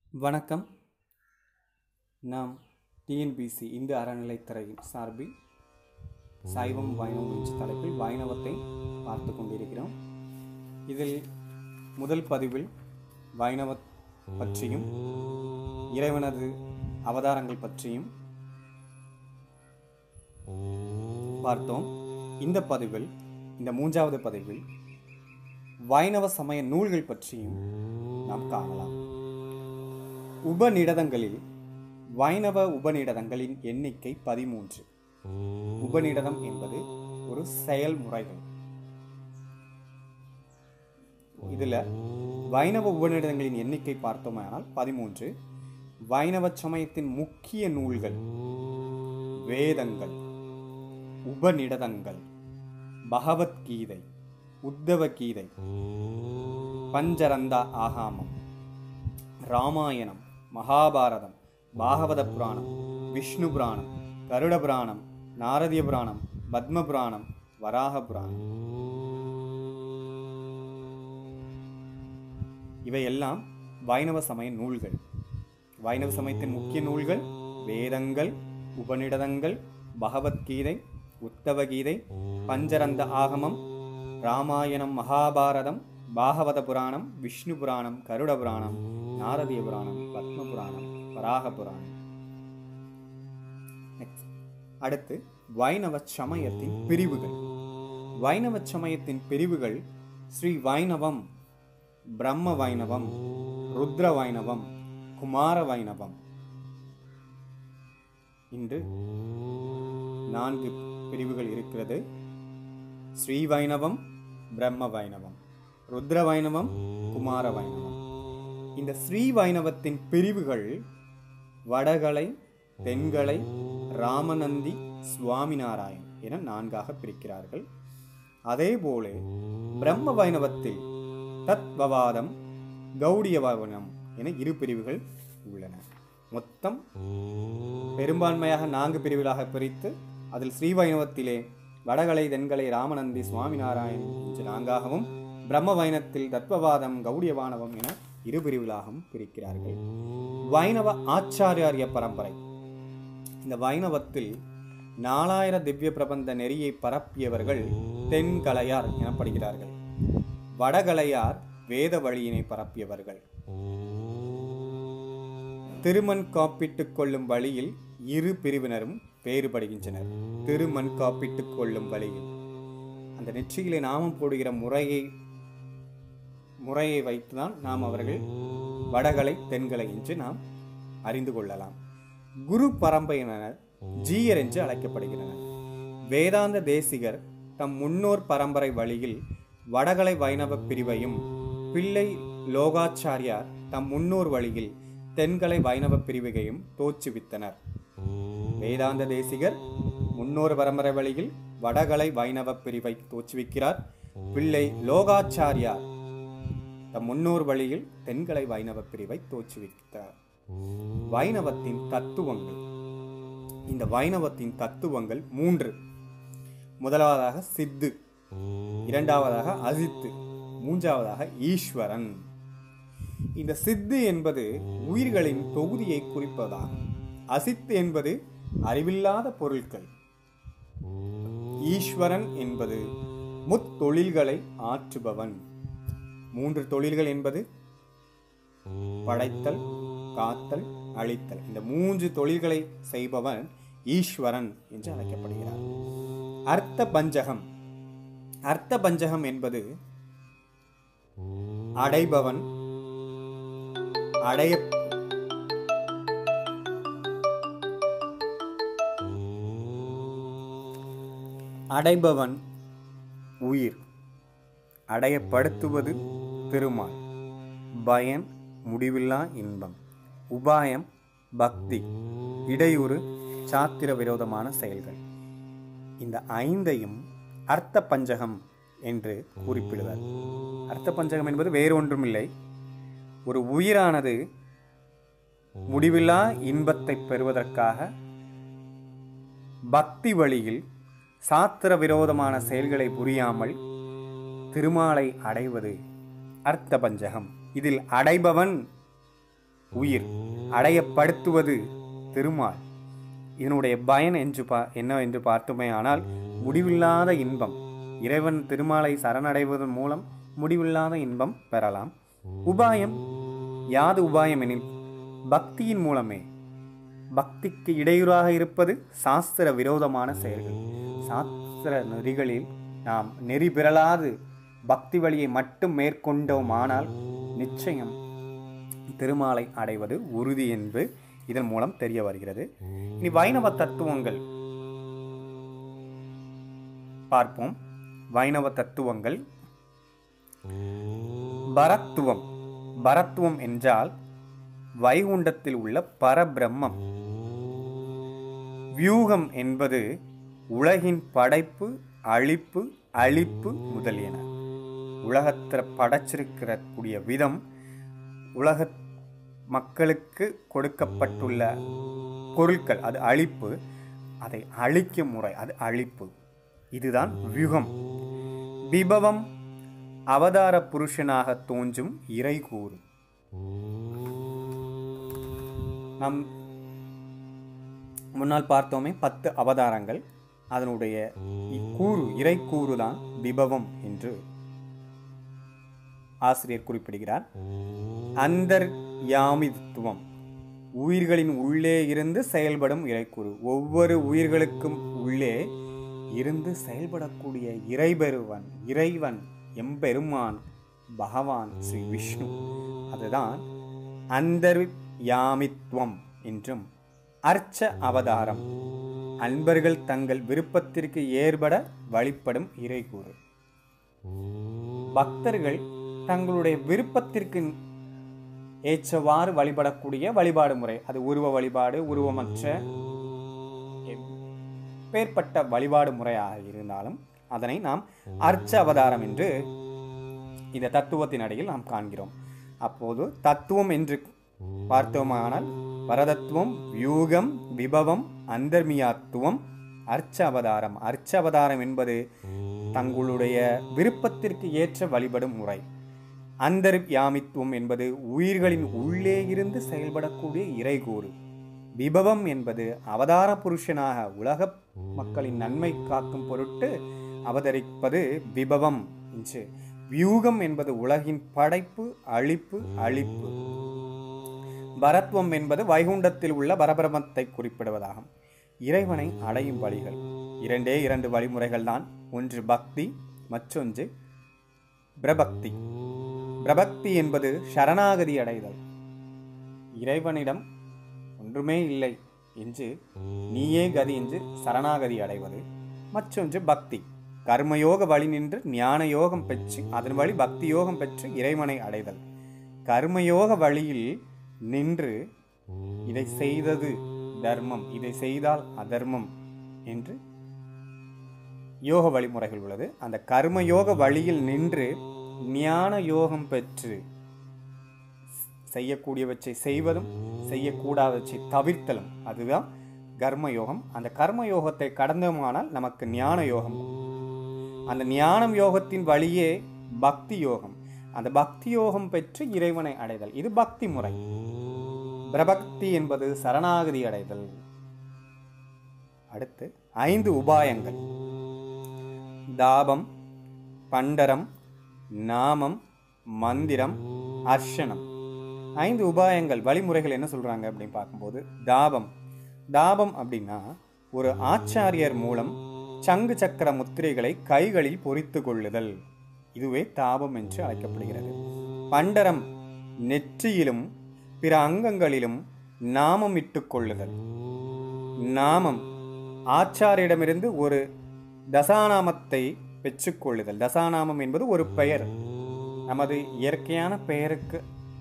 வணக்கம் நாம் டிஎன்பிசி இந்து அறநிலைத்துறையின் சார்பில் சைவம் வைணவம் என்ற தலைப்பில் வைணவத்தை பார்த்து கொண்டிருக்கிறோம் இதில் முதல் பதிவில் வைணவ பற்றியும் இறைவனது அவதாரங்கள் பற்றியும் பார்த்தோம் இந்த பதிவில் இந்த மூன்றாவது பதிவில் வைணவ சமய நூல்கள் பற்றியும் நாம் காணலாம் உபநிடதங்களில் வைணவ உபநிடதங்களின் எண்ணிக்கை பதிமூன்று உபநிடதம் என்பது ஒரு செயல்முறைகள் இதுல வைணவ உபநிடதங்களின் எண்ணிக்கை பார்த்தோமானால் பதிமூன்று வைணவ சமயத்தின் முக்கிய நூல்கள் வேதங்கள் உபநிடதங்கள் பகவத்கீதை உத்தவ கீதை பஞ்சரந்தா ஆகாமம் ராமாயணம் மகாபாரதம் பாகவத புராணம் விஷ்ணு புராணம் கருட புராணம் நாரதிய புராணம் பத்ம புராணம் வராக புராணம் இவையெல்லாம் வைணவ சமய நூல்கள் வைணவ சமயத்தின் முக்கிய நூல்கள் வேதங்கள் உபநிடதங்கள் பகவத்கீதை உத்தவ கீதை பஞ்சரந்த ஆகமம் ராமாயணம் மகாபாரதம் பாகவத புராணம் விஷ்ணு புராணம் கருட புராணம் நாரதிய புராணம் பத்ம புராணம் வராக புராணம் Next. அடுத்து வைணவ சமயத்தின் பிரிவுகள் வைணவ சமயத்தின் பிரிவுகள் ஸ்ரீ வைணவம் பிரம்ம வைணவம் ருத்ர வைணவம் குமார வைணவம் இன்று நான்கு பிரிவுகள் இருக்கிறது ஸ்ரீ வைணவம் பிரம்ம வைணவம் ருத்ர வைணவம் குமார வைணவம் இந்த ஸ்ரீ வைணவத்தின் பிரிவுகள் வடகலை தென்கலை ராமநந்தி சுவாமிநாராயண் என நான்காக பிரிக்கிறார்கள் அதேபோல பிரம்ம வைணவத்தில் தத்வவாதம் கௌடியவாதம் என இரு பிரிவுகள் உள்ளன மொத்தம் பெரும்பான்மையாக நான்கு பிரிவுகளாக பிரித்து அதில் ஸ்ரீ வைணவத்திலே வடகலை தென்கலை ராமநந்தி சுவாமிநாராயண் என்று நான்காகவும் பிரம்ம வைணத்தில் தத்வவாதம் கௌடியவானவம் என இரு பிரிவுகளாகவும் பிரிக்கிறார்கள் வைணவ ஆச்சாரியாரிய பரம்பரை இந்த வைணவத்தில் நாலாயிர திவ்ய பிரபந்த நெறியை பரப்பியவர்கள் தென்கலையார் எனப்படுகிறார்கள் வடகலையார் வேத வழியினை பரப்பியவர்கள் திருமண் காப்பிட்டுக் கொள்ளும் வழியில் இரு பிரிவினரும் வேறுபடுகின்றனர் திருமண் காப்பிட்டுக் கொள்ளும் வழியில் அந்த நெற்றியிலே நாமம் போடுகிற முறையை முறையை வைத்துதான் நாம் அவர்கள் வடகலை தென்கலை என்று நாம் அறிந்து கொள்ளலாம் குரு பரம்பரையினர் ஜீயர் என்று அழைக்கப்படுகிறனர் வேதாந்த தேசிகர் தம் முன்னோர் பரம்பரை வழியில் வடகலை வைணவ பிரிவையும் பிள்ளை லோகாச்சாரியார் தம் முன்னோர் வழியில் தென்கலை வைணவ பிரிவுகையும் தோற்றுவித்தனர் வேதாந்த தேசிகர் முன்னோர் பரம்பரை வழியில் வடகலை வைணவ பிரிவை தோற்றுவிக்கிறார் பிள்ளை லோகாச்சாரியார் தம் முன்னோர் வழியில் தென்கலை வைணவ பிரிவை தோற்றுவித்தார் வைணவத்தின் தத்துவங்கள் இந்த வைணவத்தின் தத்துவங்கள் மூன்று முதலாவதாக சித்து இரண்டாவதாக அசித்து மூன்றாவதாக ஈஸ்வரன் இந்த சித்து என்பது உயிர்களின் தொகுதியை குறிப்பதாகும் அசித்து என்பது அறிவில்லாத பொருட்கள் ஈஸ்வரன் என்பது முத்தொழில்களை ஆற்றுபவன் மூன்று தொழில்கள் என்பது படைத்தல் காத்தல் அழித்தல் இந்த மூன்று தொழில்களை செய்பவன் ஈஸ்வரன் என்று அழைக்கப்படுகிறார் அர்த்த பஞ்சகம் அர்த்த பஞ்சகம் என்பது அடைபவன் அடைய அடைபவன் உயிர் அடையப்படுத்துவது திருமால் பயன் முடிவில்லா இன்பம் உபாயம் பக்தி இடையூறு சாத்திர விரோதமான செயல்கள் இந்த ஐந்தையும் அர்த்த பஞ்சகம் என்று குறிப்பிடுவர் அர்த்த பஞ்சகம் என்பது வேறொன்றுமில்லை ஒரு உயிரானது முடிவில்லா இன்பத்தை பெறுவதற்காக பக்தி வழியில் சாத்திர விரோதமான செயல்களை புரியாமல் திருமாலை அடைவது அர்த்த பஞ்சகம் இதில் அடைபவன் உயிர் அடையப்படுத்துவது திருமால் இதனுடைய பயன் என்று பா என்ன என்று பார்த்தோமே ஆனால் முடிவில்லாத இன்பம் இறைவன் திருமாலை சரணடைவதன் மூலம் முடிவில்லாத இன்பம் பெறலாம் உபாயம் யாது உபாயம் எனில் பக்தியின் மூலமே பக்திக்கு இடையூறாக இருப்பது சாஸ்திர விரோதமான செயல்கள் சாஸ்திர நெறிகளில் நாம் நெறி பெறலாது பக்தி வழியை மட்டும் மேற்கொண்டோமானால் நிச்சயம் திருமாலை அடைவது உறுதி என்று இதன் மூலம் தெரிய வருகிறது இனி வைணவ தத்துவங்கள் பார்ப்போம் வைணவ தத்துவங்கள் பரத்துவம் பரத்துவம் என்றால் வைகுண்டத்தில் உள்ள பரபிரம்மம் வியூகம் என்பது உலகின் படைப்பு அழிப்பு அழிப்பு முதலியன உலகத்தில் படைச்சிருக்கிற கூடிய விதம் உலக மக்களுக்கு கொடுக்கப்பட்டுள்ள பொருட்கள் அது அழிப்பு அதை அழிக்கும் முறை அது அழிப்பு இதுதான் வியூகம் விபவம் அவதார புருஷனாக தோன்றும் இறைகூறு நம் முன்னால் பார்த்தோமே பத்து அவதாரங்கள் அதனுடைய கூறு இறைக்கூறு தான் விபவம் என்று ஆசிரியர் குறிப்பிடுகிறார் அந்தர் யாமித்துவம் உயிர்களின் உள்ளே இருந்து செயல்படும் இறைக்கூறு ஒவ்வொரு உயிர்களுக்கும் உள்ளே இருந்து செயல்படக்கூடிய இறைபெருவன் இறைவன் எம்பெருமான் பகவான் ஸ்ரீ விஷ்ணு அதுதான் அந்தர் யாமித்வம் என்றும் அர்ச்ச அவதாரம் அன்பர்கள் தங்கள் விருப்பத்திற்கு ஏற்பட வழிபடும் இறைகூறு பக்தர்கள் தங்களுடைய விருப்பத்திற்கு ஏற்றவாறு வழிபடக்கூடிய வழிபாடு முறை அது உருவ வழிபாடு உருவமற்ற பேர்பட்ட வழிபாடு முறையாக இருந்தாலும் அதனை நாம் அர்ச்ச அவதாரம் என்று இந்த தத்துவத்தின் அடியில் நாம் காண்கிறோம் அப்போது தத்துவம் என்று பார்த்தோமானால் பரதத்துவம் வியூகம் விபவம் அந்தர்மியாத்துவம் அர்ச்ச அவதாரம் அர்ச்ச அவதாரம் என்பது தங்களுடைய விருப்பத்திற்கு ஏற்ற வழிபடும் முறை அந்தர்யாமித்துவம் என்பது உயிர்களின் உள்ளே இருந்து செயல்படக்கூடிய இறைகூறு விபவம் என்பது அவதார புருஷனாக உலக மக்களின் நன்மை காக்கும் பொருட்டு அவதரிப்பது விபவம் என்று வியூகம் என்பது உலகின் படைப்பு அழிப்பு அழிப்பு பரத்வம் என்பது வைகுண்டத்தில் உள்ள பரபிரமத்தை குறிப்பிடுவதாகும் இறைவனை அடையும் வழிகள் இரண்டே இரண்டு வழிமுறைகள் தான் ஒன்று பக்தி மற்றொன்று பிரபக்தி பிரபக்தி என்பது சரணாகதி அடைதல் இறைவனிடம் ஒன்றுமே இல்லை என்று நீயே கதி என்று சரணாகதி அடைவது மற்றொன்று பக்தி கர்மயோக வழி நின்று ஞான யோகம் பெற்று அதன் வழி பக்தி யோகம் பெற்று இறைவனை அடைதல் கர்மயோக வழியில் நின்று இதை செய்தது தர்மம் இதை செய்தால் அதர்மம் என்று யோக வழிமுறைகள் உள்ளது அந்த கர்மயோக வழியில் நின்று ஞான யோகம் பெற்று செய்யக்கூடியவற்றை செய்வதும் செய்யக்கூடாதவற்றை தவிர்த்தலும் அதுதான் கர்ம யோகம் அந்த கர்ம யோகத்தை கடந்தோமானால் நமக்கு ஞான யோகம் அந்த ஞானம் யோகத்தின் வழியே பக்தி யோகம் அந்த பக்தி யோகம் பெற்று இறைவனை அடைதல் இது பக்தி முறை பிரபக்தி என்பது சரணாகதி அடைதல் அடுத்து ஐந்து உபாயங்கள் தாபம் பண்டரம் நாமம் மந்திரம் அர்ஷனம் ஐந்து உபாயங்கள் வழிமுறைகள் என்ன சொல்றாங்க அப்படின்னு பார்க்கும்போது தாபம் தாபம் அப்படின்னா ஒரு ஆச்சாரியர் மூலம் சங்கு சக்கர முத்திரைகளை கைகளில் பொறித்து கொள்ளுதல் இதுவே தாபம் என்று அழைக்கப்படுகிறது பண்டரம் நெற்றியிலும் பிற அங்கங்களிலும் நாமம் இட்டுக் கொள்ளுதல் நாமம் ஆச்சாரியிடமிருந்து ஒரு தசாநாமத்தை பெற்றுக்கொள்ளுதல் தசாநாமம் என்பது ஒரு பெயர் நமது இயற்கையான பெயருக்கு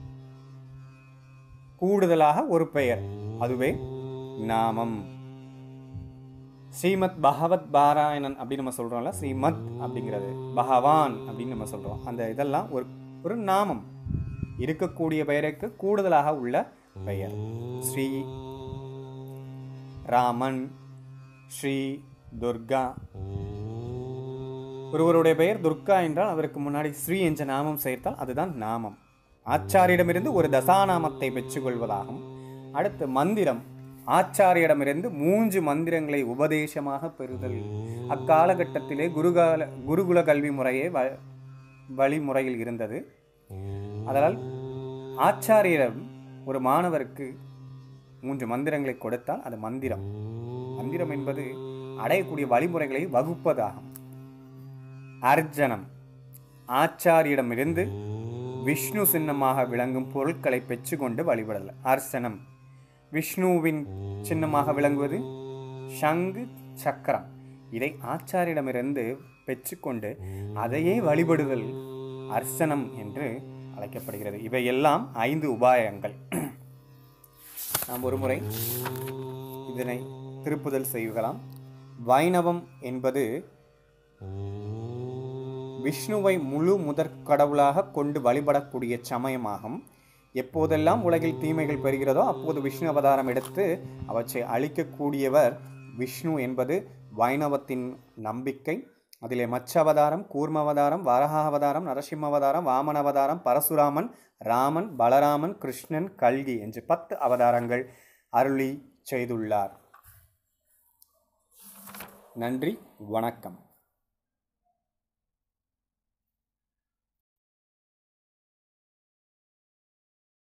கூடுதலாக ஒரு பெயர் அதுவே நாமம் ஸ்ரீமத் பகவத் பாராயணன் அப்படின்னு நம்ம சொல்றோம்ல ஸ்ரீமத் அப்படிங்கிறது பகவான் அப்படின்னு நம்ம சொல்றோம் அந்த இதெல்லாம் ஒரு ஒரு நாமம் இருக்கக்கூடிய பெயருக்கு கூடுதலாக உள்ள பெயர் ஸ்ரீ ராமன் ஸ்ரீ துர்கா ஒருவருடைய பெயர் துர்கா என்றால் அதற்கு முன்னாடி ஸ்ரீ என்ற நாமம் சேர்த்தால் அதுதான் நாமம் ஆச்சாரியிடமிருந்து ஒரு தசாநாமத்தை பெற்றுக்கொள்வதாகும் அடுத்து மந்திரம் ஆச்சாரியரிடமிருந்து மூன்று மந்திரங்களை உபதேசமாக பெறுதல் அக்காலகட்டத்திலே குருகால குருகுல கல்வி முறையே வ வழிமுறையில் இருந்தது அதனால் ஆச்சாரியரிடம் ஒரு மாணவருக்கு மூன்று மந்திரங்களை கொடுத்தால் அது மந்திரம் மந்திரம் என்பது அடையக்கூடிய வழிமுறைகளை வகுப்பதாகும் அர்ஜனம் ஆச்சாரியிடமிருந்து விஷ்ணு சின்னமாக விளங்கும் பொருட்களை பெற்றுக்கொண்டு வழிபடல் அர்ச்சனம் விஷ்ணுவின் சின்னமாக விளங்குவது சங்கு சக்கரம் இதை ஆச்சாரியிடமிருந்து பெற்றுக்கொண்டு அதையே வழிபடுதல் அர்ச்சனம் என்று அழைக்கப்படுகிறது இவையெல்லாம் ஐந்து உபாயங்கள் நாம் ஒருமுறை இதனை திருப்புதல் செய்யலாம் வைணவம் என்பது விஷ்ணுவை முழு முதற் கடவுளாக கொண்டு வழிபடக்கூடிய சமயமாகும் எப்போதெல்லாம் உலகில் தீமைகள் பெறுகிறதோ அப்போது விஷ்ணு அவதாரம் எடுத்து அவற்றை அழிக்கக்கூடியவர் விஷ்ணு என்பது வைணவத்தின் நம்பிக்கை அதிலே மச்ச அவதாரம் கூர்ம அவதாரம் வராக அவதாரம் நரசிம்ம அவதாரம் வாமன அவதாரம் பரசுராமன் ராமன் பலராமன் கிருஷ்ணன் கல்கி என்று பத்து அவதாரங்கள் அருளி செய்துள்ளார் நன்றி வணக்கம்